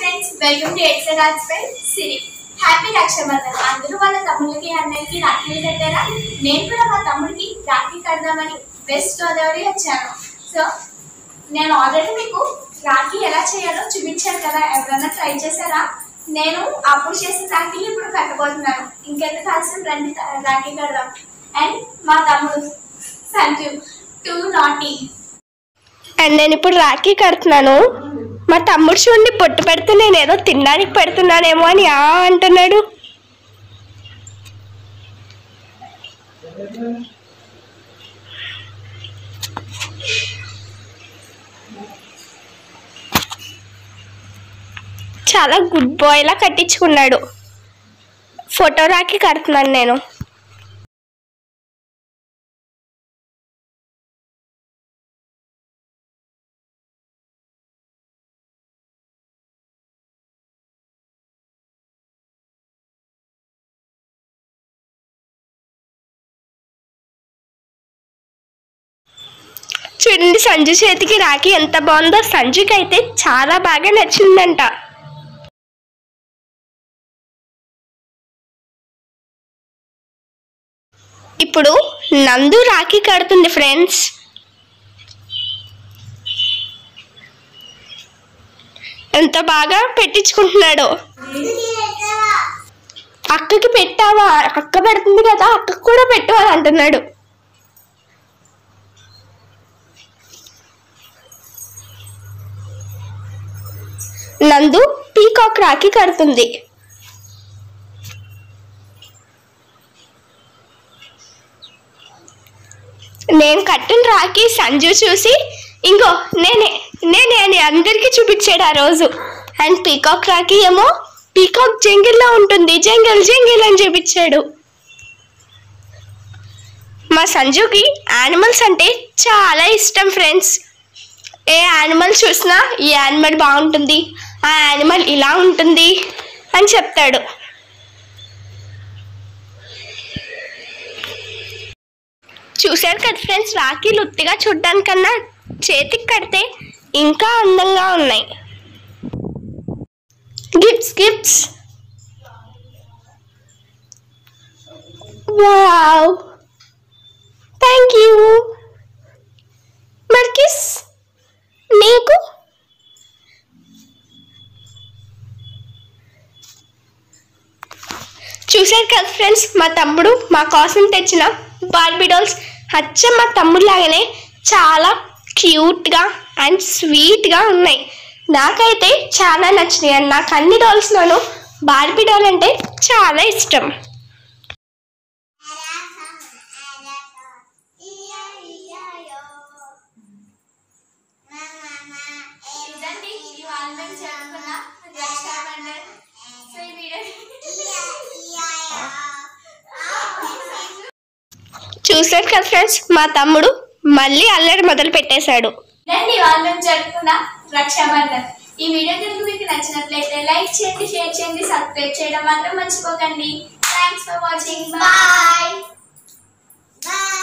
Friends welcome to ఎక్సరాజ్ పై సిరి హ్యాపీ రక్షాబంధన్ అందరూ వాళ్ళ తమ్ముళ్ళకి అన్నయ్యకి రాఖీ కట్టారా నేను కూడా మా తమ్ముడికి రాఖీ కడదామని వెస్ట్ గోదావరి వచ్చాను సో నేను ఆల్రెడీ మీకు రాఖీ ఎలా చేయాలో చూపించాను కదా ఎవరైనా ట్రై చేశారా నేను అప్పుడు చేసిన రాఖీ ఇప్పుడు కట్టబోతున్నాను ఇంకెందుకు ఆలస్యం రండి త- రాఖీ కడదాం అండ్ మా తమ్ముడు సంజు టూ నాటీ అండ్ నేను ఇప్పుడు రాఖీ కడుతున్నాను మా తమ్ముడు చూడండి పొట్టు పెడితే నేను ఏదో తినడానికి పెడుతున్నానేమో అని ఆ అంటున్నాడు చాలా గుడ్ బాయ్ లా కట్టించుకున్నాడు ఫోటో రాఖీ కడుతున్నాను నేను చూడండి సంజు చేతికి రాఖీ ఎంత బాగుందో సంజుకి అయితే చాలా బాగా నచ్చిందంట ఇప్పుడు నందు రాఖీ కడుతుంది ఫ్రెండ్స్ ఎంత బాగా పెట్టించుకుంటున్నాడు అక్కకి పెట్టావా అక్క పెడుతుంది కదా అక్కకి కూడా పెట్టు అని అంటున్నాడు నందు పీకాక్ రాఖీ కడుతుంది నేను కట్టిన రాఖీ సంజు చూసి ఇంకో నేనే నేనే అని అందరికీ చూపించాడు ఆ రోజు అండ్ పీకాక్ రాఖీ ఏమో పీకాక్ జంగిల్లో ఉంటుంది జంగిల్ జంగిల్ అని చూపించాడు మా సంజుకి యానిమల్స్ అంటే చాలా ఇష్టం ఫ్రెండ్స్ ఏ యానిమల్ చూసినా ఈ యానిమల్ బాగుంటుంది ఆ యానిమల్ ఇలా ఉంటుంది అని చెప్తాడు చూశారు కదా ఫ్రెండ్స్ రాఖీలు ఉత్తిగా చూడ్డానికన్నా చేతికి కడితే ఇంకా అందంగా ఉన్నాయి gifts gifts wow thank you మర్కిస్ నీకు చూశారు కదా ఫ్రెండ్స్ మా తమ్ముడు మా కోసం తెచ్చిన బార్బీ డాల్స్ అచ్చం మా తమ్ముడు లాగానే చాలా క్యూట్గా అండ్ స్వీట్గా ఉన్నాయి నాకైతే చాలా నచ్చినాయి అండ్ నాకు అన్ని డాల్స్లోనూ బార్బీ డాల్ అంటే చాలా ఇష్టం ఇదండి ఇవాళ మేము జరుపుకున్న రక్షాబంధన్ సో ఈ వీడియో చూశారు కదా ఫ్రెండ్స్ మా తమ్ముడు మళ్ళీ అల్లరి మొదలు పెట్టేశాడు ఇదండి ఇవాళ మేము జరుపుకున్న రక్షాబంధన్ ఈ వీడియో కనుక మీకు నచ్చినట్లయితే లైక్ చేయండి షేర్ చేయండి సబ్స్క్రైబ్ చేయడం మాత్రం మర్చిపోకండి thanks for watching bye Bye.